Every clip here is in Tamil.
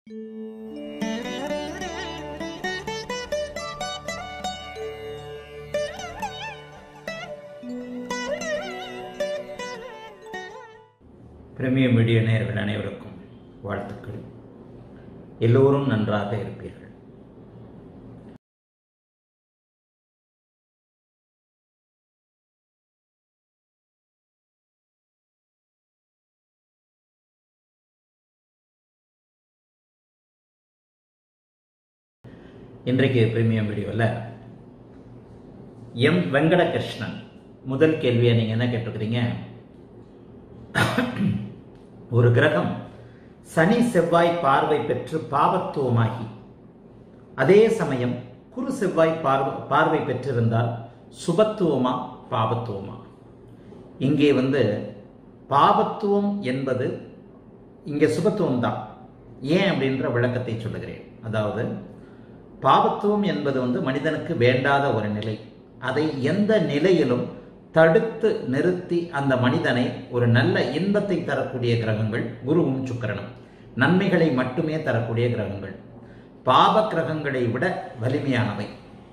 பிரீமியம் மீடிய நேயர்கள் அனைவருக்கும் வாழ்த்துக்கள் எல்லோரும் நன்றாக இருப்பீர்கள் இன்றைக்கு பிரீமியம் வீடியோவில் எம் வெங்கடகிருஷ்ணன் முதல் கேள்வியை நீங்கள் என்ன கேட்டிருக்கிறீங்க ஒரு கிரகம் சனி செவ்வாய் பார்வை பெற்று பாவத்துவமாகி அதே சமயம் குரு செவ்வாய் பார்வை பார்வை பெற்றிருந்தால் சுபத்துவமா பாவத்துவமா இங்கே வந்து பாவத்துவம் என்பது இங்கே சுபத்துவம் தான் ஏன் அப்படின்ற விளக்கத்தை சொல்லுகிறேன் அதாவது பாவத்துவம் என்பது வந்து மனிதனுக்கு வேண்டாத ஒரு நிலை அதை எந்த நிலையிலும் தடுத்து நிறுத்தி அந்த மனிதனை ஒரு நல்ல இன்பத்தை தரக்கூடிய கிரகங்கள் குருவும் சுக்கரனும் நன்மைகளை மட்டுமே தரக்கூடிய கிரகங்கள் பாவ கிரகங்களை விட வலிமையானவை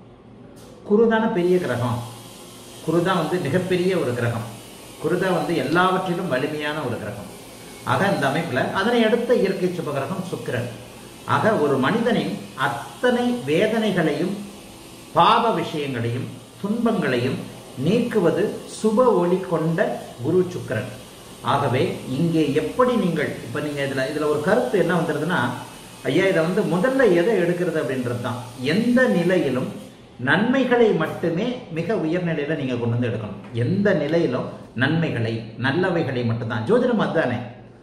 குருதான பெரிய கிரகம் குருதான் வந்து மிகப்பெரிய ஒரு கிரகம் குருதா வந்து எல்லாவற்றிலும் வலிமையான ஒரு கிரகம் ஆக இந்த அமைப்பில் அதனை அடுத்த இயற்கை சுபகிரகம் சுக்கிரன் ஆக ஒரு மனிதனின் அத்தனை வேதனைகளையும் பாவ விஷயங்களையும் துன்பங்களையும் நீக்குவது சுப ஒளி கொண்ட குரு சுக்கரன் ஆகவே இங்கே எப்படி நீங்கள் இப்போ நீங்கள் இதில் இதில் ஒரு கருத்து என்ன வந்துடுதுன்னா ஐயா இதை வந்து முதல்ல எதை எடுக்கிறது அப்படின்றது தான் எந்த நிலையிலும் நன்மைகளை மட்டுமே மிக உயர்நிலையில் நீங்கள் கொண்டு வந்து எடுக்கணும் எந்த நிலையிலும் நன்மைகளை நல்லவைகளை மட்டும்தான் ஜோதிடம் அதுதானே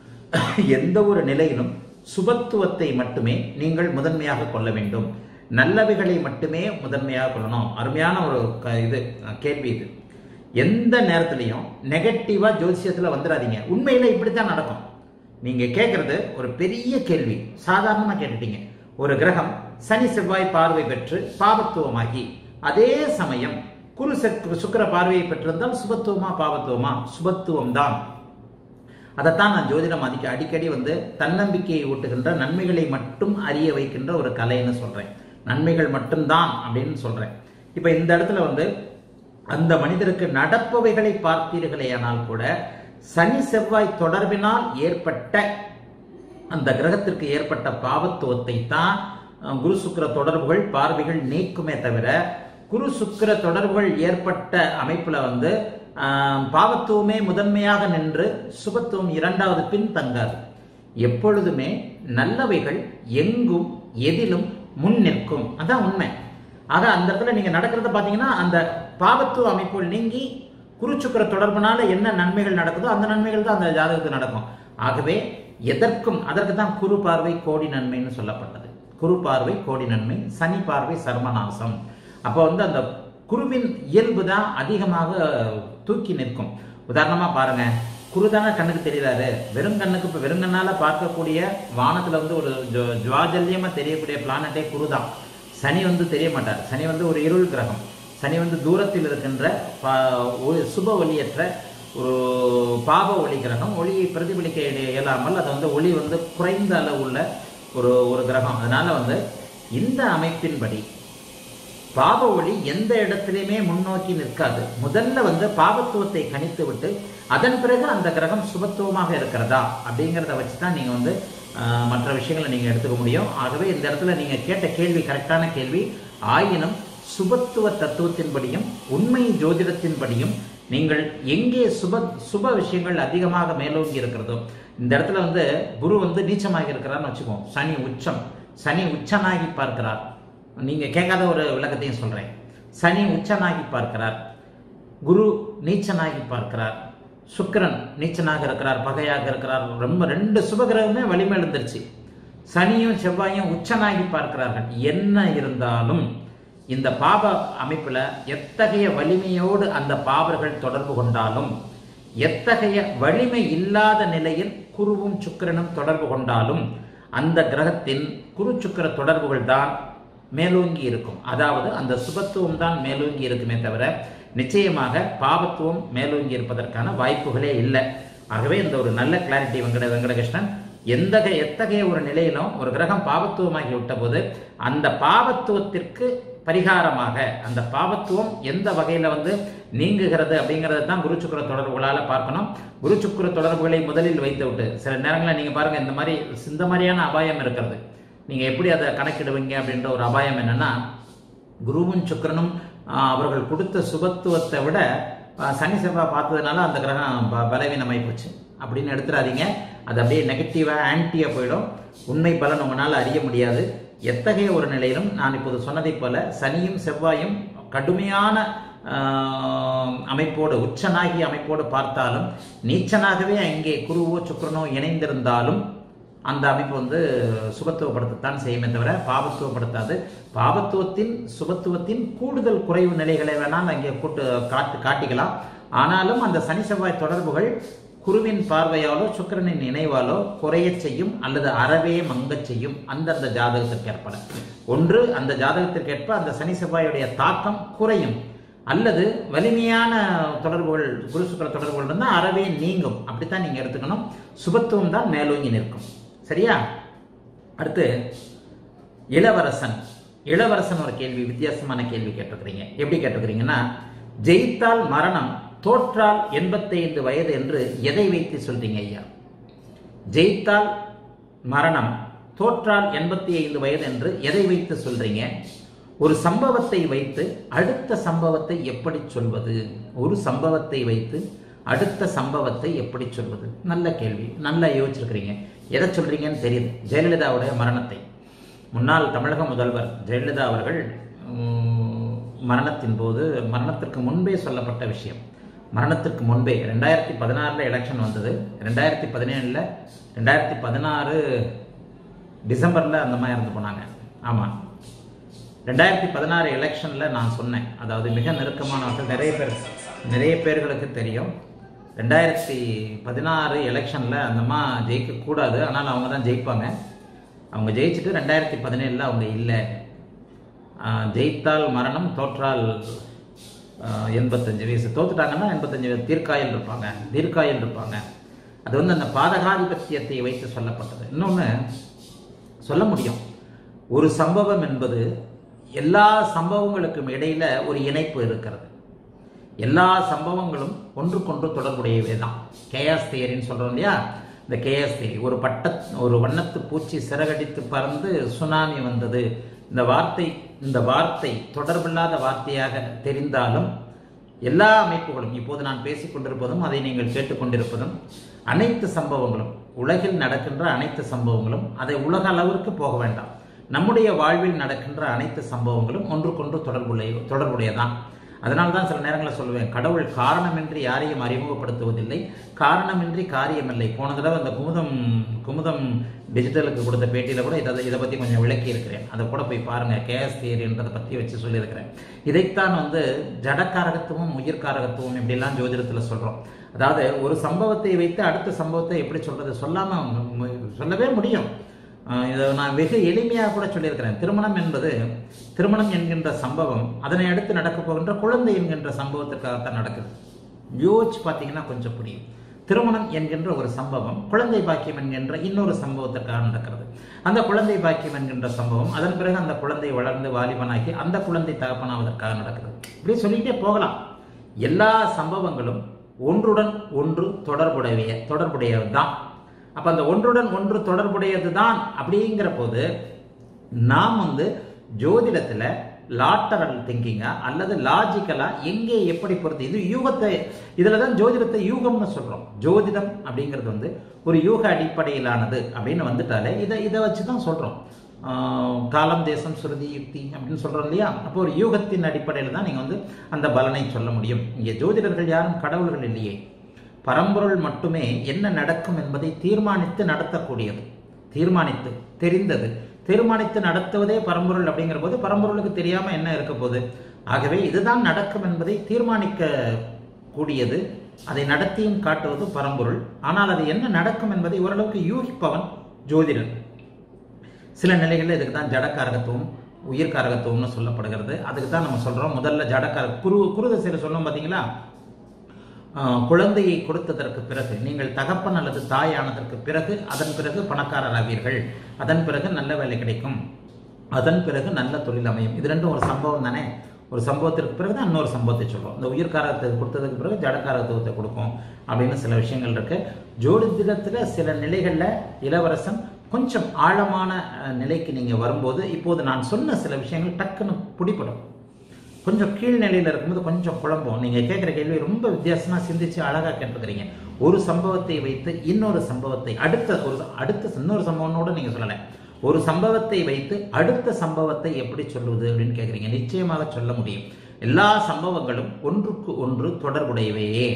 எந்த ஒரு நிலையிலும் சுபத்துவத்தை மட்டுமே நீங்கள் முதன்மையாக கொள்ள வேண்டும் நல்லவைகளை மட்டுமே முதன்மையாக கொள்ளணும் அருமையான ஒரு இது கேள்வி இது எந்த நேரத்துலையும் நெகட்டிவா ஜோசியத்தில் வந்துடாதீங்க உண்மையில இப்படித்தான் நடக்கும் நீங்க கேட்கறது ஒரு பெரிய கேள்வி சாதாரணமா கேட்டுட்டீங்க ஒரு கிரகம் சனி செவ்வாய் பார்வை பெற்று பாவத்துவமாகி அதே சமயம் குரு சுக்கர பார்வையை பெற்றிருந்தால் சுபத்துவமா பாவத்துவமா சுபத்துவம் தான் அதைத்தான் நான் ஜோதிடம் அதிக அடிக்கடி வந்து தன்னம்பிக்கையை ஊட்டுகின்ற நன்மைகளை மட்டும் அறிய வைக்கின்ற ஒரு கலைன்னு சொல்றேன் நன்மைகள் மட்டும்தான் அப்படின்னு சொல்றேன் இப்ப இந்த இடத்துல வந்து அந்த மனிதருக்கு நடப்பவைகளை பார்த்தீர்களேயானால் கூட சனி செவ்வாய் தொடர்பினால் ஏற்பட்ட அந்த கிரகத்திற்கு ஏற்பட்ட பாவத்துவத்தை தான் குரு சுக்கர தொடர்புகள் பார்வைகள் நீக்குமே தவிர குரு சுக்கர தொடர்புகள் ஏற்பட்ட அமைப்புல வந்து பாவத்துவமே முதன்மையாக நின்று சுபத்துவம் இரண்டாவது பின் தங்காது எப்பொழுதுமே நல்லவைகள் எங்கும் எதிலும் முன் நிற்கும் அதான் உண்மை ஆக அந்த இடத்துல நீங்க நடக்கிறத பாத்தீங்கன்னா அந்த பாவத்துவ அமைப்புகள் நீங்கி குருச்சுக்கர தொடர்புனால என்ன நன்மைகள் நடக்குதோ அந்த நன்மைகள் தான் அந்த ஜாதகத்துக்கு நடக்கும் ஆகவே எதற்கும் அதற்கு தான் குரு பார்வை கோடி நன்மைன்னு சொல்லப்பட்டது குரு பார்வை கோடி நன்மை சனி பார்வை சர்மநாசம் அப்போ வந்து அந்த குருவின் இயல்பு தான் அதிகமாக தூக்கி நிற்கும் உதாரணமா பாருங்க குருதான கண்ணுக்கு தெரியுறாரு வெறும் கண்ணுக்கு இப்போ வெறுங்கண்ணால பார்க்கக்கூடிய வானத்துல வந்து ஒரு ஜுவாஜல்யமா தெரியக்கூடிய பிளானட்டே குருதான் சனி வந்து தெரிய மாட்டார் சனி வந்து ஒரு இருள் கிரகம் சனி வந்து தூரத்தில் இருக்கின்ற சுப ஒளியற்ற ஒரு பாவ ஒளி கிரகம் ஒளியை பிரதிபலிக்க இயலாமல் அது வந்து ஒளி வந்து குறைந்த அளவுள்ள ஒரு ஒரு கிரகம் அதனால வந்து இந்த அமைப்பின்படி பாவ ஒளி எந்த இடத்திலையுமே முன்னோக்கி நிற்காது முதல்ல வந்து பாவத்துவத்தை கணித்து விட்டு அதன் பிறகு அந்த கிரகம் சுபத்துவமாக இருக்கிறதா அப்படிங்கிறத வச்சு தான் நீங்கள் வந்து மற்ற விஷயங்களை நீங்கள் எடுத்துக்க முடியும் ஆகவே இந்த இடத்துல நீங்கள் கேட்ட கேள்வி கரெக்டான கேள்வி ஆயினும் சுபத்துவ தத்துவத்தின்படியும் உண்மை ஜோதிடத்தின்படியும் நீங்கள் எங்கே சுப சுப விஷயங்கள் அதிகமாக மேலோங்கி இருக்கிறதோ இந்த இடத்துல வந்து குரு வந்து நீச்சமாக இருக்கிறார்னு வச்சுக்கோம் சனி உச்சம் சனி உச்சனாகி பார்க்கிறார் நீங்க கேட்காத ஒரு விளக்கத்தையும் சொல்றேன் சனி உச்சனாகி பார்க்கிறார் குரு நீச்சனாகி பார்க்கிறார் சுக்கரன் நீச்சனாக இருக்கிறார் பகையாக இருக்கிறார் ரொம்ப ரெண்டு சுபகிரகமே வலிமை எழுந்துருச்சு சனியும் செவ்வாயும் உச்சனாகி பார்க்கிறார்கள் என்ன இருந்தாலும் இந்த பாப அமைப்புல எத்தகைய வலிமையோடு அந்த பாவர்கள் தொடர்பு கொண்டாலும் எத்தகைய வலிமை இல்லாத நிலையில் குருவும் சுக்கிரனும் தொடர்பு கொண்டாலும் அந்த கிரகத்தின் குரு சுக்கர தொடர்புகள் தான் மேலோங்கி இருக்கும் அதாவது அந்த சுபத்துவம் தான் மேலோங்கி இருக்குமே தவிர நிச்சயமாக பாவத்துவம் மேலோங்கி இருப்பதற்கான வாய்ப்புகளே இல்லை ஆகவே இந்த ஒரு நல்ல கிளாரிட்டி வெங்கட வெங்கடகிருஷ்ணன் எந்த எத்தகைய ஒரு நிலையிலும் ஒரு கிரகம் பாவத்துவமாகி விட்ட போது அந்த பாவத்துவத்திற்கு பரிகாரமாக அந்த பாவத்துவம் எந்த வகையில வந்து நீங்குகிறது அப்படிங்கறத தான் குரு சுக்கிர தொடர்புகளால பார்க்கணும் குரு சுக்கிர தொடர்புகளை முதலில் வைத்து விட்டு சில நேரங்களில் நீங்க பாருங்க இந்த மாதிரி இந்த மாதிரியான அபாயம் இருக்கிறது நீங்க எப்படி அதை கணக்கிடுவீங்க அப்படின்ற ஒரு அபாயம் என்னன்னா குருவும் சுக்கிரனும் ஆஹ், அவர்கள் கொடுத்த சுபத்துவத்தை விட ஆஹ், சனி செவ்வாய் பார்த்ததுனால அந்த கிரகம் ப- பலவீனமாயி போச்சு அப்படின்னு எடுத்துடாதீங்க அது அப்படியே நெகட்டிவா ஆன்டியா போயிடும் உண்மை பலன் உங்களால் அறிய முடியாது எத்தகைய ஒரு நிலையிலும் நான் இப்போது சொன்னதைப் போல சனியும் செவ்வாயும் கடுமையான ஆஹ், அமைப்போடு உச்சனாகிய அமைப்போடு பார்த்தாலும் நீச்சனாகவே அங்கே குருவோ சுக்கிரனோ இணைந்திருந்தாலும் அந்த அமைப்பு வந்து சுபத்துவப்படுத்தத்தான் செய்யுமே தவிர பாபத்துவப்படுத்தாது பாபத்துவத்தின் சுபத்துவத்தின் கூடுதல் குறைவு நிலைகளை வேணால் அங்கே கூட்டு காட்டு காட்டிக்கலாம் ஆனாலும் அந்த சனி செவ்வாய் தொடர்புகள் குருவின் பார்வையாலோ சுக்கிரனின் நினைவாலோ குறையச் செய்யும் அல்லது அறவே மங்கச் செய்யும் அந்தந்த ஜாதகத்திற்கு ஏற்பட ஒன்று அந்த ஜாதகத்திற்கேற்ப அந்த சனி செவ்வாயுடைய தாக்கம் குறையும் அல்லது வலிமையான தொடர்புகள் குரு சுக்கிர தொடர்புகள் இருந்தால் அறவே நீங்கும் அப்படித்தான் நீங்க எடுத்துக்கணும் சுபத்துவம் தான் மேலோங்கி நிற்கும் சரியா அடுத்து இளவரசன் இளவரசன் ஒரு கேள்வி வித்தியாசமான கேள்வி கேட்டிருக்கிறீங்க எப்படி கேட்டிருக்கிறீங்கன்னா ஜெயித்தால் மரணம் தோற்றால் எண்பத்தைந்து வயது என்று எதை வைத்து சொல்றீங்க ஐயா ஜெயித்தால் மரணம் தோற்றால் எண்பத்தி ஐந்து வயது என்று எதை வைத்து சொல்றீங்க ஒரு சம்பவத்தை வைத்து அடுத்த சம்பவத்தை எப்படி சொல்வது ஒரு சம்பவத்தை வைத்து அடுத்த சம்பவத்தை எப்படி சொல்வது நல்ல கேள்வி நல்லா யோசிச்சிருக்கிறீங்க எதை சொல்றீங்கன்னு தெரியுது ஜெயலலிதாவுடைய மரணத்தை முன்னாள் தமிழக முதல்வர் ஜெயலலிதா அவர்கள் உம், மரணத்தின் போது மரணத்திற்கு முன்பே சொல்லப்பட்ட விஷயம் மரணத்திற்கு முன்பே ரெண்டாயிரத்தி பதினாறுல எலெக்ஷன் வந்தது ரெண்டாயிரத்தி பதினேழுல ரெண்டாயிரத்தி பதினாறு டிசம்பர்ல அந்த மாதிரி இறந்து போனாங்க ஆமா ரெண்டாயிரத்தி பதினாறு எலெக்ஷன்ல நான் சொன்னேன் அதாவது மிக நெருக்கமானவர்கள் நிறைய பேர் நிறைய பேர்களுக்கு தெரியும் ரெண்டாயிரத்தி பதினாறு எலெக்ஷன்ல அந்தம்மா ஜெயிக்க கூடாது ஆனால் அவங்க தான் ஜெயிப்பாங்க அவங்க ஜெயிச்சுட்டு ரெண்டாயிரத்தி பதினேழுல அவங்க இல்லை ஆஹ், ஜெயித்தால் மரணம் தோற்றால் ஆஹ், எண்பத்தஞ்சு வயசு தோத்துட்டாங்கன்னா எண்பத்தஞ்சு வயசு தீர்க்காயல் இருப்பாங்க தீர்க்காயல் இருப்பாங்க அது வந்து அந்த பாதகாதிபத்தியத்தை வைத்து சொல்லப்பட்டது இன்னொன்று சொல்ல முடியும் ஒரு சம்பவம் என்பது எல்லா சம்பவங்களுக்கும் இடையில ஒரு இணைப்பு இருக்கிறது எல்லா சம்பவங்களும் ஒன்றுக்கொன்று தொடர்புடையவே தான் கேஎஸ் தியரின்னு சொல்றோம் இல்லையா இந்த கேஎஸ் தியரி ஒரு பட்ட ஒரு வண்ணத்து பூச்சி சிறகடித்து பறந்து சுனாமி வந்தது இந்த வார்த்தை இந்த வார்த்தை தொடர்பில்லாத வார்த்தையாக தெரிந்தாலும் எல்லா அமைப்புகளும் இப்போது நான் பேசிக் கொண்டிருப்பதும் அதை நீங்கள் கேட்டுக்கொண்டிருப்பதும் அனைத்து சம்பவங்களும் உலகில் நடக்கின்ற அனைத்து சம்பவங்களும் அதை உலக அளவிற்கு போக வேண்டாம் நம்முடைய வாழ்வில் நடக்கின்ற அனைத்து சம்பவங்களும் ஒன்றுக்கொன்று தொடர்புடைய தொடர்புடையதான் அதனால தான் சில நேரங்களில் சொல்லுவேன் கடவுள் காரணமின்றி யாரையும் அறிமுகப்படுத்துவதில்லை காரணமின்றி காரியமில்லை போன தடவை அந்த குமுதம் குமுதம் டிஜிட்டலுக்கு கொடுத்த பேட்டியில் கூட இதை இதை பற்றி கொஞ்சம் விளக்கி இருக்கிறேன் அதை கூட போய் பாருங்கள் கேஎஸ் தியரின்றதை பற்றி வச்சு சொல்லியிருக்கிறேன் இதைத்தான் வந்து ஜடக்காரகத்துவம் உயிர்காரகத்துவம் இப்படிலாம் ஜோதிடத்தில் சொல்கிறோம் அதாவது ஒரு சம்பவத்தை வைத்து அடுத்த சம்பவத்தை எப்படி சொல்றது சொல்லாம ம- சொல்லவே முடியும் ஆஹ் இதை நான் வெகு எளிமையாக கூட சொல்லியிருக்கிறேன் திருமணம் என்பது திருமணம் என்கின்ற சம்பவம் அதனை அடுத்து நடக்க போகின்ற குழந்தை என்கின்ற சம்பவத்திற்காகத்தான் நடக்குது யோசிச்சு பார்த்தீங்கன்னா கொஞ்சம் புரியும் திருமணம் என்கின்ற ஒரு சம்பவம் குழந்தை பாக்கியம் என்கின்ற இன்னொரு சம்பவத்திற்காக நடக்கிறது அந்த குழந்தை பாக்கியம் என்கின்ற சம்பவம் அதன் பிறகு அந்த குழந்தை வளர்ந்து வாலிபனாகி அந்த குழந்தை தகப்பனாவதற்காக நடக்கிறது இப்படி சொல்லிட்டே போகலாம் எல்லா சம்பவங்களும் ஒன்றுடன் ஒன்று தொடர்புடைய தொடர்புடையது தான் அப்ப அந்த ஒன்றுடன் ஒன்று தொடர்புடையது தான் அப்படிங்கிற போது நாம் வந்து ஜோதிடத்துல லாட்டரல் திங்கிங்கா அல்லது லாஜிக்கலா எங்கே எப்படி பொறுத்து இது யூகத்தை இதுல தான் ஜோதிடத்தை யூகம்னு சொல்றோம் ஜோதிடம் அப்படிங்கிறது வந்து ஒரு யூக அடிப்படையிலானது அப்படின்னு வந்துட்டாலே இதை இதை வச்சு தான் சொல்றோம் ஆஹ் காலம் தேசம் சுருதி யுக்தி அப்படின்னு சொல்றோம் இல்லையா அப்போ ஒரு யூகத்தின் அடிப்படையில் தான் நீங்க வந்து அந்த பலனை சொல்ல முடியும் இங்கே ஜோதிடர்கள் யாரும் கடவுள்கள் இல்லையே பரம்பொருள் மட்டுமே என்ன நடக்கும் என்பதை தீர்மானித்து நடத்தக்கூடியது தீர்மானித்து தெரிந்தது தீர்மானித்து நடத்துவதே பரம்பொருள் அப்படிங்கிற போது பரம்பொருளுக்கு தெரியாம என்ன இருக்க போகுது ஆகவே இதுதான் நடக்கும் என்பதை தீர்மானிக்க கூடியது அதை நடத்தியும் காட்டுவது பரம்பொருள் ஆனால் அது என்ன நடக்கும் என்பதை ஓரளவுக்கு யூகிப்பவன் ஜோதிடன் சில நிலைகளில் இதுக்கு தான் ஜடக்காரகத்துவம் உயிர்காரகத்துவம்னு சொல்லப்படுகிறது அதுக்கு தான் நம்ம சொல்றோம் முதல்ல ஜடக்கார குரு குரு திசையில் சொன்னோம் பார்த்தீங்களா ஆஹ், குழந்தையை கொடுத்ததற்கு பிறகு நீங்கள் தகப்பன் அல்லது தாய் ஆனதற்கு பிறகு அதன் பிறகு பணக்காரர் ஆவீர்கள் அதன் பிறகு நல்ல வேலை கிடைக்கும் அதன் பிறகு நல்ல தொழில் அமையும் இது ரெண்டும் ஒரு சம்பவம் தானே ஒரு சம்பவத்திற்கு பிறகு தான் இன்னொரு சம்பவத்தை சொல்றோம் இந்த உயிர்காரத்தை கொடுத்ததுக்கு பிறகு ஜடக்காரத்துவத்தை கொடுக்கும் அப்படின்னு சில விஷயங்கள் இருக்கு ஜோதிடத்துல சில நிலைகள்ல இளவரசன் கொஞ்சம் ஆழமான அஹ், நிலைக்கு நீங்க வரும்போது இப்போது நான் சொன்ன சில விஷயங்கள் டக்குன்னு பிடிபடும் கொஞ்சம் கீழ்நிலையில் இருக்கும்போது கொஞ்சம் குழம்பும் நீங்க கேட்குற கேள்வி ரொம்ப வித்தியாசமா சிந்திச்சு அழகா கேட்டுக்கிறீங்க ஒரு சம்பவத்தை வைத்து இன்னொரு சம்பவத்தை அடுத்த ஒரு அடுத்த இன்னொரு சம்பவனோட நீங்க சொல்லலை ஒரு சம்பவத்தை வைத்து அடுத்த சம்பவத்தை எப்படி சொல்லுவது அப்படின்னு கேட்குறீங்க நிச்சயமாக சொல்ல முடியும் எல்லா சம்பவங்களும் ஒன்றுக்கு ஒன்று தொடர்புடையவையே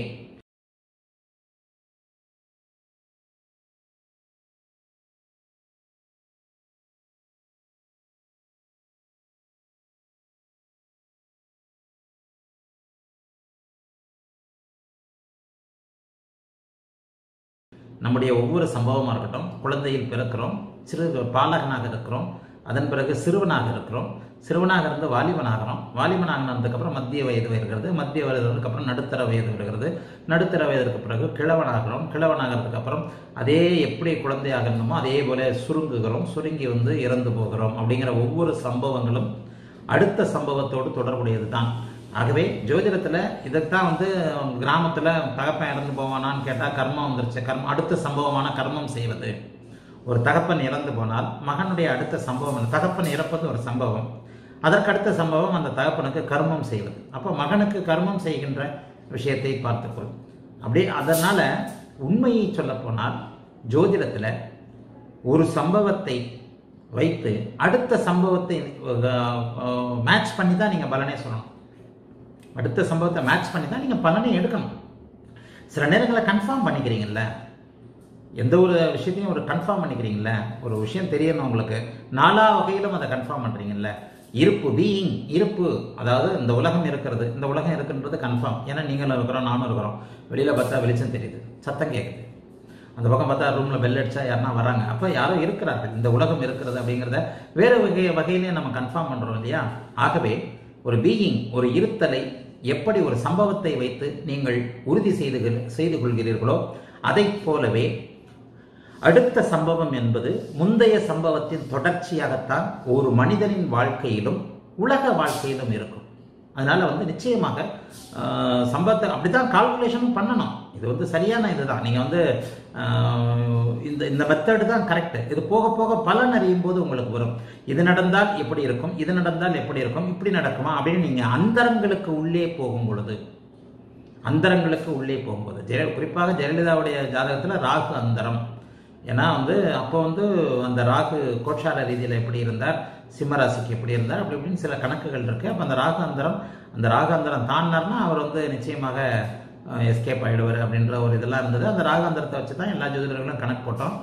நம்முடைய ஒவ்வொரு சம்பவமாக இருக்கட்டும் குழந்தையில் பிறக்கிறோம் சிறு பாலகனாக இருக்கிறோம் அதன் பிறகு சிறுவனாக இருக்கிறோம் சிறுவனாக இருந்து வாலிபனாகிறோம் வாலிபனாகினதுக்கப்புறம் மத்திய வயது வருகிறது மத்திய வயதுக்கு அப்புறம் நடுத்தர வயது வருகிறது நடுத்தர வயதுக்கு பிறகு கிழவனாகிறோம் கிழவனாகிறதுக்கு அப்புறம் அதே எப்படி குழந்தையாக இருந்தோமோ அதே போல சுருங்குகிறோம் சுருங்கி வந்து இறந்து போகிறோம் அப்படிங்கிற ஒவ்வொரு சம்பவங்களும் அடுத்த சம்பவத்தோடு தொடர்புடையது தான் ஆகவே ஜோதிடத்துல இதைத்தான் வந்து கிராமத்துல தகப்பன் இறந்து போவானான்னு கேட்டா கர்மம் வந்துருச்சு கர்மம் அடுத்த சம்பவமான கர்மம் செய்வது ஒரு தகப்பன் இறந்து போனால் மகனுடைய அடுத்த சம்பவம் அந்த தகப்பன் இறப்பது ஒரு சம்பவம் அதற்கு அடுத்த சம்பவம் அந்த தகப்பனுக்கு கர்மம் செய்வது அப்போ மகனுக்கு கர்மம் செய்கின்ற விஷயத்தை பார்த்துக்கொள் அப்படி அதனால உண்மையை சொல்ல போனால் ஜோதிடத்துல ஒரு சம்பவத்தை வைத்து அடுத்த சம்பவத்தை மேட்ச் பண்ணி தான் நீங்க பலனே சொல்லணும் அடுத்த சம்பவத்தை மேட்ச் பண்ணி தான் நீங்க பலனை எடுக்கணும் சில நேரங்களில் கன்ஃபார்ம் பண்ணிக்கிறீங்கல்ல எந்த ஒரு விஷயத்தையும் ஒரு கன்ஃபார்ம் பண்ணிக்கிறீங்கல்ல ஒரு விஷயம் தெரியணும் உங்களுக்கு நாலா வகையிலும் அதை கன்ஃபார்ம் பண்றீங்கல்ல இருப்பு பீயிங் இருப்பு அதாவது இந்த உலகம் இருக்கிறது இந்த உலகம் இருக்குன்றது கன்ஃபார்ம் ஏன்னா நீங்களும் இருக்கிறோம் நானும் இருக்கிறோம் வெளியில பார்த்தா வெளிச்சம் தெரியுது சத்தம் கேட்குது அந்த பக்கம் பார்த்தா ரூம்ல பெல் அடிச்சா யாருன்னா வராங்க அப்போ யாரோ இருக்கிறார்கள் இந்த உலகம் இருக்கிறது அப்படிங்கிறத வேற வகை வகையிலேயே நம்ம கன்ஃபார்ம் பண்றோம் இல்லையா ஆகவே ஒரு பீயிங் ஒரு இருத்தலை எப்படி ஒரு சம்பவத்தை வைத்து நீங்கள் உறுதி செய்து செய்து கொள்கிறீர்களோ அதைப் போலவே அடுத்த சம்பவம் என்பது முந்தைய சம்பவத்தின் தொடர்ச்சியாகத்தான் ஒரு மனிதனின் வாழ்க்கையிலும் உலக வாழ்க்கையிலும் இருக்கும் அதனால வந்து நிச்சயமாக ஆஹ், சம்பவத்தை அப்படித்தான் கால்குலேஷனும் பண்ணணும் இது வந்து சரியான இதுதான் நீங்க வந்து ஆஹ், இந்த இந்த மெத்தடு தான் கரெக்ட் இது போக போக பலன் அறியும் போது உங்களுக்கு வரும் இது நடந்தால் எப்படி இருக்கும் இது நடந்தால் எப்படி இருக்கும் இப்படி நடக்குமா அப்படின்னு நீங்க அந்தரங்களுக்கு உள்ளே போகும் பொழுது அந்தரங்களுக்கு உள்ளே போகும்போது ஜெய குறிப்பாக ஜெயலலிதாவுடைய ஜாதகத்துல ராகு அந்தரம் ஏன்னா வந்து அப்போ வந்து அந்த ராகு கோட்சார ரீதியில் எப்படி இருந்தார் சிம்மராசிக்கு எப்படி இருந்தார் அப்படி இப்படின்னு சில கணக்குகள் இருக்கு அப்போ அந்த ராகு அந்தரம் அந்த ராகு அந்தரம் தாண்டினார்னா அவர் வந்து நிச்சயமாக எஸ்கேப் ஆயிடுவார் அப்படின்ற ஒரு இதெல்லாம் இருந்தது அந்த ராகு அந்தரத்தை வச்சு தான் எல்லா ஜோதிடர்களும் கணக்கு போட்டோம்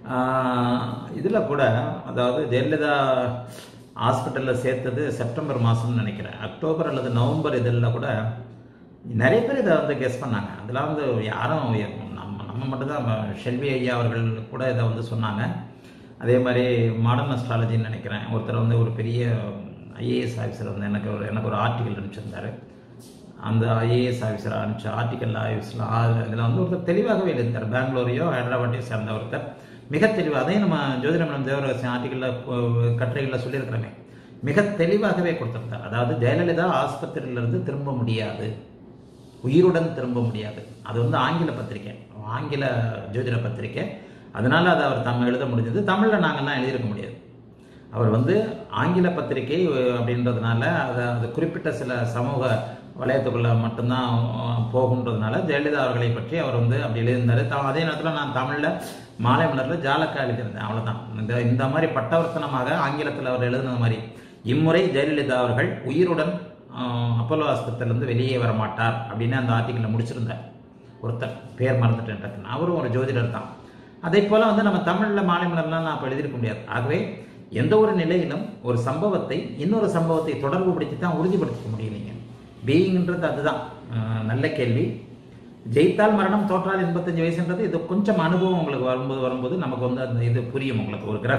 இதில் கூட அதாவது ஜெயலலிதா ஹாஸ்பிட்டலில் சேர்த்தது செப்டம்பர் மாதம்னு நினைக்கிறேன் அக்டோபர் அல்லது நவம்பர் இதில் கூட நிறைய பேர் இதை வந்து கெஸ் பண்ணாங்க அதில் வந்து யாரும் நம்ம நம்ம மட்டும்தான் நம்ம ஷெல்வி ஐயா அவர்கள் கூட இதை வந்து சொன்னாங்க அதே மாதிரி மாடர்ன் அஸ்ட்ராலஜின்னு நினைக்கிறேன் ஒருத்தர் வந்து ஒரு பெரிய ஐஏஎஸ் ஆஃபீஸர் வந்து எனக்கு ஒரு எனக்கு ஒரு ஆர்டிக்கல் அனுப்பிச்சிருந்தாரு அந்த ஐஏஎஸ் ஆஃபீஸர் அனுப்பிச்ச ஆர்டிக்கல் ஆஃபீஸில் இதில் வந்து ஒருத்தர் தெளிவாகவே எழுதியிருந்தார் பெங்களூரையோ ஹைதராபாத்தையோ சேர்ந்த ஒருத்தர் மிக தெளிவாக அதையும் நம்ம ஜோதிடமனம் தேவரகசியம் ஆர்டிக்கலில் கட்டுரைகளில் சொல்லியிருக்கிறோமே மிக தெளிவாகவே கொடுத்திருந்தார் அதாவது ஜெயலலிதா ஆஸ்பத்திரியிலிருந்து திரும்ப முடியாது உயிருடன் திரும்ப முடியாது அது வந்து ஆங்கில பத்திரிக்கை ஆங்கில ஜோதிட பத்திரிக்கை அதனால அதை அவர் தமிழ் எழுத முடிஞ்சது தமிழில் நாங்கள்லாம் எழுதியிருக்க முடியாது அவர் வந்து ஆங்கில பத்திரிகை அஹ், அப்படின்றதுனால அதை அது குறிப்பிட்ட சில சமூக வலயத்துக்குள்ள மட்டும்தான் அஹ், போகுன்றதுனால ஜெயலலிதா அவர்களை பற்றி அவர் வந்து அப்படி எழுதியிருந்தாரு த- அதே நேரத்தில் நான் தமிழில் மாலை மலரில் ஜாலக்கா எழுதியிருந்தேன் அவ்வளவுதான் இந்த இந்த மாதிரி பட்டவர்த்தனமாக ஆங்கிலத்தில் அவர் எழுதினது மாதிரி இம்முறை ஜெயலலிதா அவர்கள் உயிருடன் ஆஹ், அப்போலோ ஆஸ்பத்திரியிலேருந்து வெளியே வர மாட்டார் அப்படின்னு அந்த ஆர்டிக்கலில் முடிச்சிருந்தார் ஒருத்தர் பேர் மறந்துட்டேன் டக்குன்னு. அவரும் ஒரு ஜோதிடர் தான் அதே போல வந்து நம்ம தமிழில் மாலை மலர்லாம் நான் அப்போ எழுதியிருக்க முடியாது ஆகவே எந்த ஒரு நிலையிலும் ஒரு சம்பவத்தை இன்னொரு சம்பவத்தை தொடர்பு படுத்தி தான் உறுதிப்படுத்திக்க முடியலைங்க பீயிங்ன்றது அதுதான் ஆஹ், நல்ல கேள்வி ஜெயித்தால் மரணம் தோற்றால் எண்பத்தஞ்சு வயசுன்றது இது கொஞ்சம் அனுபவம் உங்களுக்கு வரும்போது வரும்போது நமக்கு வந்து அந்த இது புரியும் உங்களுக்கு ஒரு கிரகம்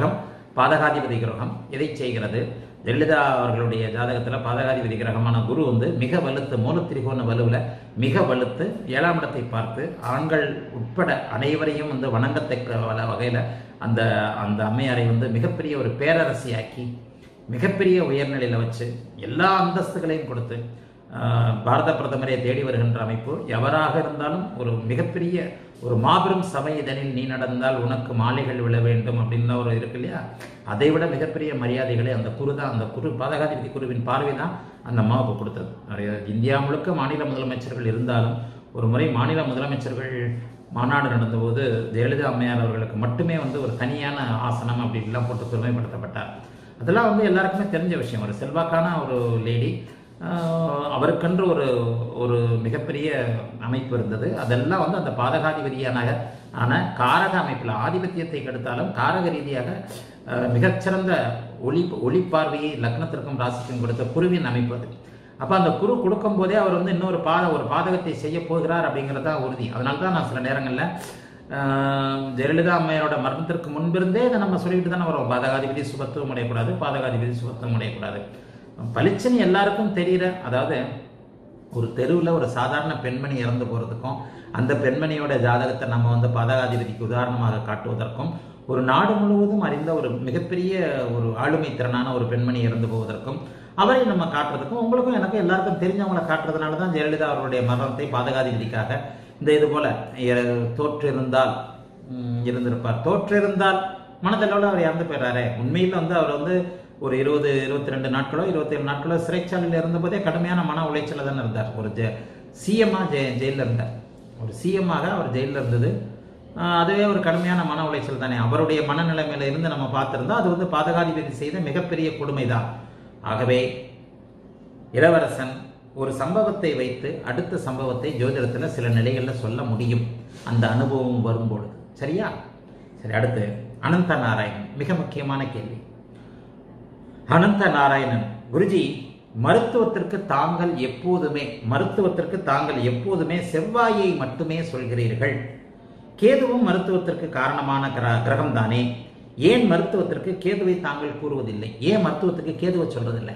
பாதகாதிபதி கிரகம் எதை செய்கிறது ஜெயலலிதா அவர்களுடைய ஜாதகத்தில் பாதகாதிபதி கிரகமான குரு வந்து மிக வலுத்து மூலத்திரிகோண வலுவில் மிக வலுத்து ஏழாம் இடத்தை பார்த்து ஆண்கள் உட்பட அனைவரையும் வந்து வணங்கத்தக்க வகையில் அந்த அந்த அம்மையாரை வந்து மிகப்பெரிய ஒரு பேரரசியாக்கி மிகப்பெரிய உயர்நிலையில் வச்சு எல்லா அந்தஸ்துகளையும் கொடுத்து ஆஹ், பாரத பிரதமரை தேடி வருகின்ற அமைப்பு எவராக இருந்தாலும் ஒரு மிகப்பெரிய ஒரு மாபெரும் சபை இதனில் நீ நடந்தால் உனக்கு மாலைகள் விழ வேண்டும் அப்படின்னு ஒரு இருக்கு இல்லையா அதை விட மிகப்பெரிய மரியாதைகளை அந்த குரு தான் அந்த குரு பாதகாதிபதி குருவின் பார்வை தான் அந்த அம்மாவுக்கு கொடுத்தது நிறைய இந்தியா முழுக்க மாநில முதலமைச்சர்கள் இருந்தாலும் ஒரு முறை மாநில முதலமைச்சர்கள் மாநாடு நடந்தபோது ஜெயலலிதா அம்மையார் அவர்களுக்கு மட்டுமே வந்து ஒரு தனியான ஆசனம் அப்படின்லாம் போட்டு பெருமைப்படுத்தப்பட்டார் அதெல்லாம் வந்து எல்லாருக்குமே தெரிஞ்ச விஷயம் ஒரு செல்வாக்கான ஒரு லேடி அவருக்கென்று ஒரு ஒரு மிகப்பெரிய அமைப்பு இருந்தது அதெல்லாம் வந்து அந்த பாதகாதிபதியான ஆன காரக அமைப்பில் ஆதிபத்தியத்தை கெடுத்தாலும் காரக ரீதியாக அஹ், மிகச்சிறந்த ஒளி ஒளி பார்வையை லக்னத்திற்கும் ராசிக்கும் கொடுத்த குருவின் அமைப்பு அது அப்போ அந்த குரு கொடுக்கும் போதே அவர் வந்து இன்னொரு பாத ஒரு பாதகத்தை செய்ய போகிறார் அப்படிங்கிறது தான் உறுதி அதனால தான் நான் சில நேரங்களில் ஆஹ் ஜெயலலிதா அம்மையாரோட மரணத்திற்கு முன்பிருந்தே இதை நம்ம சொல்லிட்டு தானே வரோம் பாதகாதிபதி சுபத்துவம் அடையக்கூடாது பாதகாதிபதி சுபத்துவம் அடையக்கூடாது பளிச்சுன்னு எல்லாருக்கும் தெரியுற அதாவது ஒரு தெருவில் ஒரு சாதாரண பெண்மணி இறந்து போகிறதுக்கும் அந்த பெண்மணியோட ஜாதகத்தை நம்ம வந்து பாதகாதிபதிக்கு உதாரணமாக காட்டுவதற்கும் ஒரு நாடு முழுவதும் அறிந்த ஒரு மிகப்பெரிய ஒரு ஆளுமை திறனான ஒரு பெண்மணி இறந்து போவதற்கும் அவரை நம்ம காட்டுறதுக்கும் உங்களுக்கும் எனக்கும் எல்லாருக்கும் தெரிஞ்சவங்களை காட்டுறதுனால தான் ஜெயலலிதா அவருடைய மரணத்தை பாதகாதிபதிக்காக இந்த இது போல இ- தோற்றிருந்தால் ம், இருந்திருப்பார் தோற்றிருந்தால் மனதளவில் அவர் இறந்து போயிடுறாரு உண்மையில் வந்து அவர் வந்து ஒரு இருபது இருபத்தி ரெண்டு நாட்களோ இருபத்தேழு நாட்களோ சிறைச்சாலையில் இருந்தபோதே கடுமையான மன உளைச்சல தானே இருந்தார் ஒரு ஜெ சிஎம்மாக ஜெ ஜெயிலில் இருந்தார் ஒரு சிஎம்மாக அவர் ஜெயிலில் இருந்தது ஆஹ் அதுவே ஒரு கடுமையான மன உளைச்சல் தானே அவருடைய மனநிலைமையில இருந்து நம்ம பார்த்திருந்தா அது வந்து பாதகாதிபதி செய்த மிகப்பெரிய கொடுமைதான் ஆகவே இளவரசன் ஒரு சம்பவத்தை வைத்து அடுத்த சம்பவத்தை ஜோதிடத்தில் சில நிலைகளில் சொல்ல முடியும் அந்த அனுபவம் வரும்பொழுது சரியா சரி அடுத்து அனந்த நாராயணன் மிக முக்கியமான கேள்வி அனந்த நாராயணன் குருஜி மருத்துவத்திற்கு தாங்கள் எப்போதுமே மருத்துவத்திற்கு தாங்கள் எப்போதுமே செவ்வாயை மட்டுமே சொல்கிறீர்கள் கேதுவும் மருத்துவத்திற்கு காரணமான கிர கிரகம் தானே ஏன் மருத்துவத்திற்கு கேதுவை தாங்கள் கூறுவதில்லை ஏன் மருத்துவத்துக்கு கேதுவை சொல்றதில்லை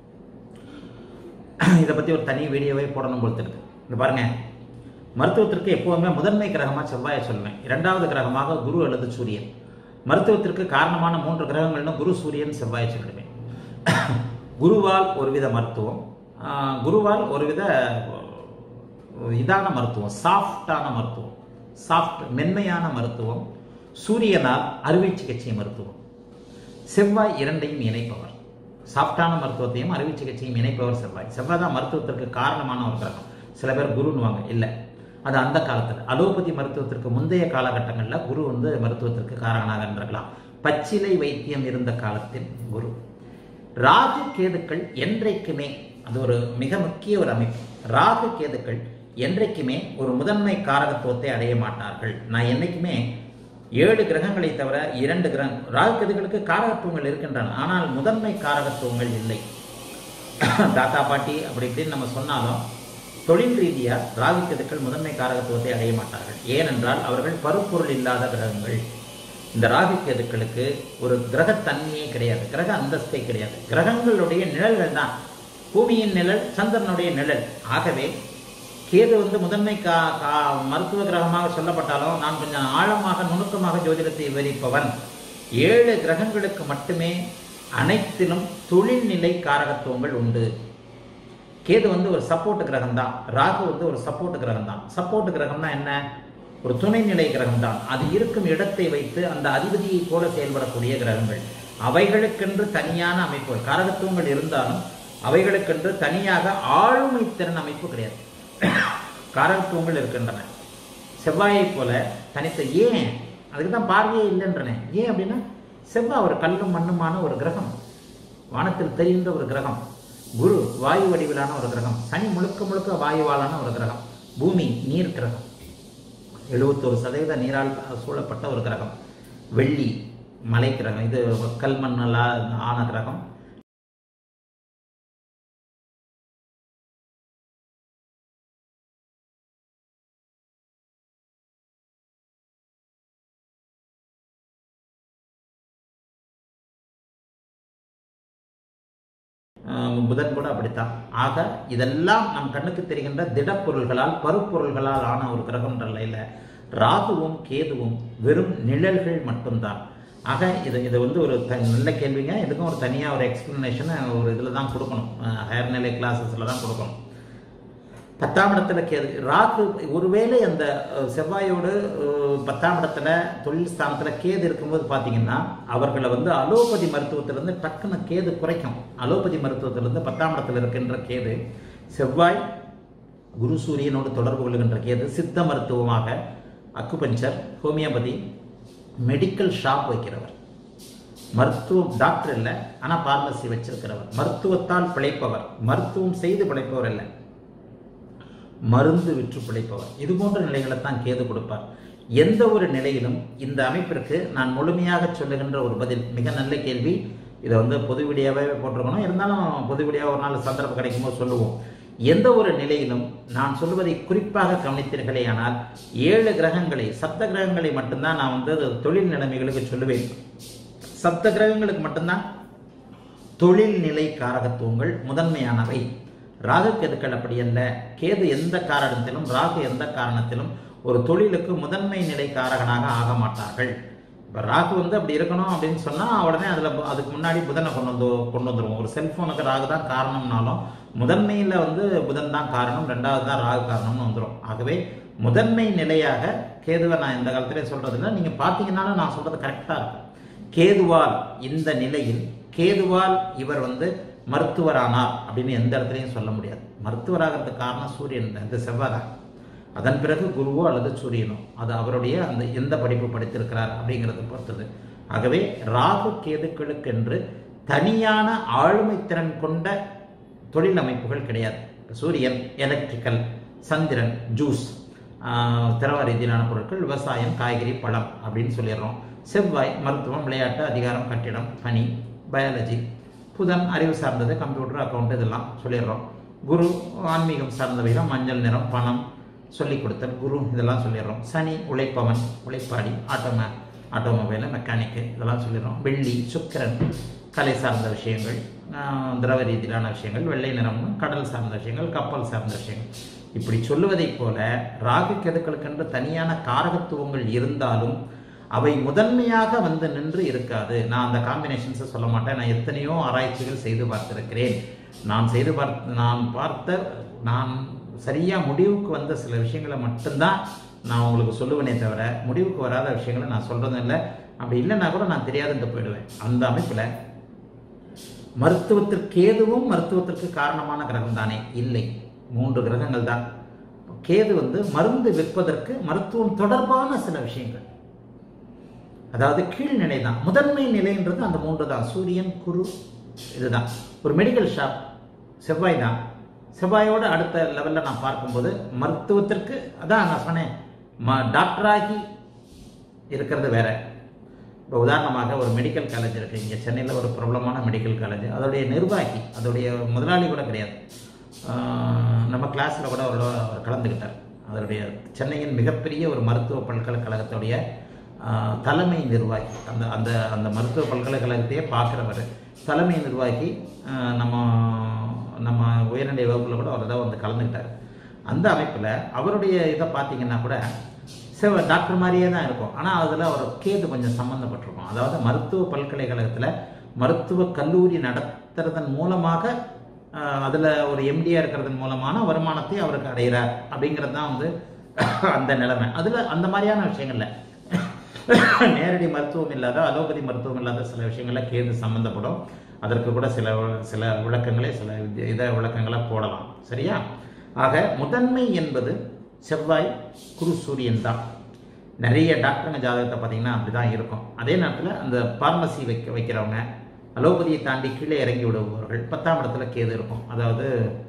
இதை பற்றி ஒரு தனி வீடியோவே போடணும் போல இருக்கு இந்த பாருங்க மருத்துவத்திற்கு எப்போதுமே முதன்மை கிரகமாக செவ்வாயை சொல்வேன் இரண்டாவது கிரகமாக குரு அல்லது சூரியன் மருத்துவத்திற்கு காரணமான மூன்று கிரகங்கள்னு குரு சூரியன் செவ்வாயை சொல்லிடுவேன் குருவால் ஒருவித மருத்துவம் ஆஹ், குருவால் ஒருவித இதான மருத்துவம் சாஃப்டான மருத்துவம் சாஃப்ட் மென்மையான மருத்துவம் சூரியனால் அறுவை சிகிச்சை மருத்துவம் செவ்வாய் இரண்டையும் இணைப்பவர் சாஃப்டான மருத்துவத்தையும் அறுவை சிகிச்சையும் இணைப்பவர் செவ்வாய் செவ்வாய் தான் மருத்துவத்திற்கு காரணமான ஒரு கிரகம் சில பேர் குருன்னுவாங்க இல்லை அது அந்த காலத்தில் அலோபதி மருத்துவத்திற்கு முந்தைய காலகட்டங்களில் குரு வந்து மருத்துவத்திற்கு காரணமாக இருந்திருக்கலாம் பச்சிலை வைத்தியம் இருந்த காலத்தில் குரு ராகு கேதுக்கள் என்றைக்குமே அது ஒரு மிக முக்கிய ஒரு அமைப்பு ராகு கேதுக்கள் என்றைக்குமே ஒரு முதன்மை காரகத்துவத்தை அடைய மாட்டார்கள் நான் என்னைக்குமே ஏழு கிரகங்களை தவிர இரண்டு கிரகம் ராகு கேதுக்களுக்கு காரகத்துவங்கள் இருக்கின்றன ஆனால் முதன்மை காரகத்துவங்கள் இல்லை தாத்தா பாட்டி அப்படி இப்படின்னு நம்ம சொன்னாலும் தொழில் ரீதியாக ராகு கேதுக்கள் முதன்மை காரகத்துவத்தை அடைய மாட்டார்கள் ஏனென்றால் அவர்கள் பருப்பொருள் இல்லாத கிரகங்கள் இந்த ராகு கேதுக்களுக்கு ஒரு கிரகத்தன்மையே கிடையாது கிரக அந்தஸ்தே கிடையாது கிரகங்களுடைய நிழல்கள் தான் பூமியின் நிழல் சந்திரனுடைய நிழல் ஆகவே கேது வந்து முதன்மை கா கா மருத்துவ கிரகமாக சொல்லப்பட்டாலும் நான் கொஞ்சம் ஆழமாக நுணுக்கமாக ஜோதிடத்தை விவரிப்பவன் ஏழு கிரகங்களுக்கு மட்டுமே அனைத்திலும் தொழில்நிலை காரகத்துவங்கள் உண்டு கேது வந்து ஒரு சப்போர்ட் கிரகம் தான் ராகு வந்து ஒரு சப்போர்ட் கிரகம் தான் சப்போர்ட் கிரகம்னா என்ன ஒரு துணைநிலை கிரகம் தான் அது இருக்கும் இடத்தை வைத்து அந்த அதிபதியை போல செயல்படக்கூடிய கிரகங்கள் அவைகளுக்கென்று தனியான அமைப்பு காரகத்துவங்கள் இருந்தாலும் அவைகளுக்கென்று தனியாக ஆளுமை திறன் அமைப்பு கிடையாது காரகத்துவங்கள் இருக்கின்றன செவ்வாயை போல தனித்த ஏன் அதுக்கு தான் பார்வையே இல்லைன்றனே ஏன் அப்படின்னா செவ்வாய் ஒரு கல்லும் மண்ணுமான ஒரு கிரகம் வானத்தில் தெரிகின்ற ஒரு கிரகம் குரு வாயு வடிவிலான ஒரு கிரகம் சனி முழுக்க முழுக்க வாயுவாலான ஒரு கிரகம் பூமி நீர் கிரகம் எழுபத்தோரு சதவீத நீரால் சூழப்பட்ட ஒரு கிரகம் வெள்ளி மலை கிரகம் இது கல் மண்ணெல்லாம் ஆன கிரகம் புதன் கூட அப்படித்தான் ஆக இதெல்லாம் நம் கண்ணுக்கு தெரிகின்ற திடப்பொருள்களால் பருப்பொருள்களால் ஆன ஒரு கிரகம்ன்ற நிலையில ராகுவும் கேதுவும் வெறும் நிழல்கள் மட்டும்தான் ஆக இது இது வந்து ஒரு த நல்ல கேள்விங்க இதுக்கும் ஒரு தனியாக ஒரு எக்ஸ்பிளனேஷனை ஒரு இதில் தான் கொடுக்கணும் ஹையர் நிலை கிளாஸஸில் தான் கொடுக்கணும் பத்தாம் இடத்துல கேது ராகு ஒருவேளை அந்த அஹ், செவ்வாயோடு அஹ், பத்தாம் இடத்துல தொழில் ஸ்தானத்துல கேது இருக்கும்போது பார்த்தீங்கன்னா அவர்களை வந்து அலோபதி மருத்துவத்திலிருந்து டக்குன்னு கேது குறைக்கும் அலோபதி மருத்துவத்திலிருந்து பத்தாம் இடத்துல இருக்கின்ற கேது செவ்வாய் குரு சூரியனோடு தொடர்பு கொள்கின்ற கேது சித்த மருத்துவமாக அக்குபஞ்சர் ஹோமியோபதி மெடிக்கல் ஷாப் வைக்கிறவர் மருத்துவம் டாக்டர் இல்லை ஆனால் பார்மசி வச்சிருக்கிறவர் மருத்துவத்தால் பிழைப்பவர் மருத்துவம் செய்து பிழைப்பவர் இல்லை மருந்து விற்று பிழைப்பவர் இது போன்ற நிலைகளை தான் கேது கொடுப்பார் எந்த ஒரு நிலையிலும் இந்த அமைப்பிற்கு நான் முழுமையாக சொல்லுகின்ற ஒரு பதில் மிக நல்ல கேள்வி இதை வந்து பொது வீடியோவே போட்டிருக்கணும் இருந்தாலும் பொது வீடியோ ஒரு நாள் சந்தர்ப்பம் கிடைக்கும் போது சொல்லுவோம் எந்த ஒரு நிலையிலும் நான் சொல்வதை குறிப்பாக கவனித்தீர்களே ஆனால் ஏழு கிரகங்களை சப்த கிரகங்களை மட்டும்தான் நான் வந்து அது தொழில் நிலைமைகளுக்கு சொல்லுவேன் சப்த கிரகங்களுக்கு மட்டும்தான் தொழில் நிலை காரகத்துவங்கள் முதன்மையானவை ராகு கேதுக்கள் அப்படி அல்ல கேது எந்த காரணத்திலும் ராகு எந்த காரணத்திலும் ஒரு தொழிலுக்கு முதன்மை நிலை காரகனாக ஆக மாட்டார்கள் இப்போ ராகு வந்து அப்படி இருக்கணும் அப்படின்னு சொன்னால் உடனே அதில் அதுக்கு முன்னாடி புதனை கொண்டு வந்து கொண்டு வந்துருவோம் ஒரு செல்ஃபோனுக்கு ராகு தான் காரணம்னாலும் முதன்மையில் வந்து புதன் தான் காரணம் ரெண்டாவது தான் ராகு காரணம்னு வந்துடும் ஆகவே முதன்மை நிலையாக கேதுவை நான் இந்த காலத்திலே சொல்கிறதில்ல நீங்கள் பார்த்தீங்கன்னாலும் நான் சொல்கிறது கரெக்டாக இருக்கும் கேதுவால் இந்த நிலையில் கேதுவால் இவர் வந்து மருத்துவரானார் அப்படின்னு எந்த இடத்துலையும் சொல்ல முடியாது மருத்துவராகிறதுக்கு காரணம் சூரியன் தான், இந்த செவ்வாய் தான் அதன் பிறகு குருவோ அல்லது சூரியனோ அது அவருடைய அந்த எந்த படிப்பு படித்திருக்கிறார் அப்படிங்கிறத பொறுத்தது ஆகவே ராகு கேதுக்களுக்கென்று தனியான ஆளுமை திறன் கொண்ட தொழில் அமைப்புகள் கிடையாது இப்ப சூரியன் எலக்ட்ரிக்கல் சந்திரன் ஜூஸ் ஆஹ், திரவ ரீதியிலான பொருட்கள் விவசாயம் காய்கறி பழம் அப்படின்னு சொல்லிடுறோம் செவ்வாய் மருத்துவம் விளையாட்டு அதிகாரம் கட்டிடம் பணி பயாலஜி புதன் அறிவு சார்ந்தது கம்ப்யூட்டர் அக்கௌண்ட் இதெல்லாம் சொல்லிடுறோம் குரு ஆன்மீகம் சார்ந்தவைகள் மஞ்சள் நிறம் பணம் சொல்லிக் கொடுத்தல் குரு இதெல்லாம் சொல்லிடுறோம் சனி உழைப்பவன் உழைப்பாடி ஆட்டோமே ஆட்டோமொபைலு மெக்கானிக்கு இதெல்லாம் சொல்லிடுறோம் வெள்ளி சுக்கிரன் கலை சார்ந்த விஷயங்கள் ஆஹ், திரவ ரீதியிலான விஷயங்கள் வெள்ளை நிறம் கடல் சார்ந்த விஷயங்கள் கப்பல் சார்ந்த விஷயங்கள் இப்படி சொல்லுவதைப் போல ராகு கேதுக்களுக்கென்று தனியான காரகத்துவங்கள் இருந்தாலும் அவை முதன்மையாக வந்து நின்று இருக்காது நான் அந்த காம்பினேஷன்ஸை சொல்ல மாட்டேன் நான் எத்தனையோ ஆராய்ச்சிகள் செய்து பார்த்திருக்கிறேன் நான் செய்து பார்த்த நான் பார்த்த நான் சரியா முடிவுக்கு வந்த சில விஷயங்களை மட்டும்தான் நான் உங்களுக்கு சொல்லுவேனே தவிர முடிவுக்கு வராத விஷயங்களை நான் சொல்றதும் இல்லை அப்படி இல்லைன்னா கூட நான் தெரியாதுன்ட்டு போயிடுவேன் அந்த அமைப்பில் மருத்துவத்திற்கு கேதுவும் மருத்துவத்திற்கு காரணமான கிரகம் தானே இல்லை மூன்று கிரகங்கள் தான் கேது வந்து மருந்து விற்பதற்கு மருத்துவம் தொடர்பான சில விஷயங்கள் அதாவது கீழ்நிலை தான் முதன்மை நிலைன்றது அந்த மூன்று தான் சூரியன் குரு இதுதான் ஒரு மெடிக்கல் ஷாப் செவ்வாய் தான் செவ்வாயோட அடுத்த லெவலில் நான் பார்க்கும்போது மருத்துவத்திற்கு அதான் நான் சொன்னேன் ம டாக்டராகி இருக்கிறது வேற இப்போ உதாரணமாக ஒரு மெடிக்கல் காலேஜ் இருக்கு இங்கே சென்னையில் ஒரு பிரபலமான மெடிக்கல் காலேஜ் அதோடைய நிர்வாகி அதோடைய முதலாளி கூட கிடையாது ஆஹ் நம்ம கிளாஸில் கூட அவரோட அவர் கலந்துக்கிட்டார் அதனுடைய சென்னையின் மிகப்பெரிய ஒரு மருத்துவ பல்கலைக்கழகத்துடைய ஆஹ், தலைமை நிர்வாகி அந்த அந்த அந்த மருத்துவ பல்கலைக்கழகத்தையே பார்க்குறவர் தலைமை நிர்வாகி ஆஹ், நம்ம நம்ம உயர்நிலை வகுப்பில் கூட அவர் தான் வந்து கலந்துக்கிட்டார் அந்த அமைப்பில் அவருடைய இதை பார்த்தீங்கன்னா கூட சிவ டாக்டர் மாதிரியே தான் இருக்கும் ஆனால் அதில் அவர் கேது கொஞ்சம் சம்மந்தப்பட்டிருக்கும் அதாவது மருத்துவ பல்கலைக்கழகத்தில் மருத்துவ கல்லூரி நடத்துறதன் மூலமாக அதில் ஒரு எம்டியாக இருக்கிறதன் மூலமான வருமானத்தை அவருக்கு அடைகிறார் அப்படிங்கிறது தான் வந்து அந்த நிலைமை அதில் அந்த மாதிரியான விஷயங்கள்ல நேரடி மருத்துவம் இல்லாத அலோபதி மருத்துவம் இல்லாத சில விஷயங்கள்ல கேது சம்பந்தப்படும் அதற்கு கூட சில சில விளக்கங்களை சில வித்ய- இத விளக்கங்களை போடலாம் சரியா ஆக முதன்மை என்பது செவ்வாய் குரு சூரியன் தான் நிறைய டாக்டருங்க ஜாதகத்தை பார்த்தீங்கன்னா அப்படிதான் இருக்கும் அதே நேரத்தில் அந்த பார்மசி வைக்க வைக்கிறவங்க அலோபதியை தாண்டி கீழே இறங்கி விடுபவர்கள் பத்தாம் இடத்துல கேது இருக்கும் அதாவது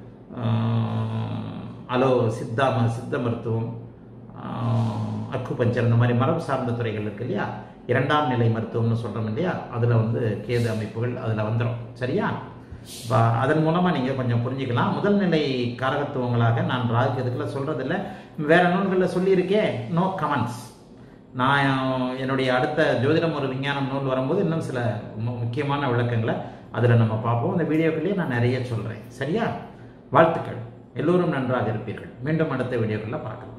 ஆஹ், அலோ சித்தா ம- சித்த மருத்துவம் ஆஹ், அக்குபஞ்சர் இந்த மாதிரி மரபு சார்ந்த துறைகள் இருக்கு இல்லையா இரண்டாம் நிலை மருத்துவம்னு சொல்கிறோம் இல்லையா அதில் வந்து கேது அமைப்புகள் அதில் வந்துடும் சரியா இப்போ அதன் மூலமாக நீங்கள் கொஞ்சம் புரிஞ்சுக்கலாம் முதல் நிலை காரகத்துவங்களாக நான் ராகு கேதுக்களை சொல்கிறதில்ல வேற நூல்களில் சொல்லியிருக்கேன் நோ கமெண்ட்ஸ் நான் என்னுடைய அடுத்த ஜோதிடம் ஒரு விஞ்ஞானம் நூல் வரும்போது இன்னும் சில மு- முக்கியமான விளக்கங்களை அதில் நம்ம பார்ப்போம் அந்த வீடியோக்குள்ளேயே நான் நிறைய சொல்கிறேன் சரியா வாழ்த்துக்கள் எல்லோரும் நன்றாக இருப்பீர்கள் மீண்டும் அடுத்த வீடியோக்குள்ள பார்க்கலாம்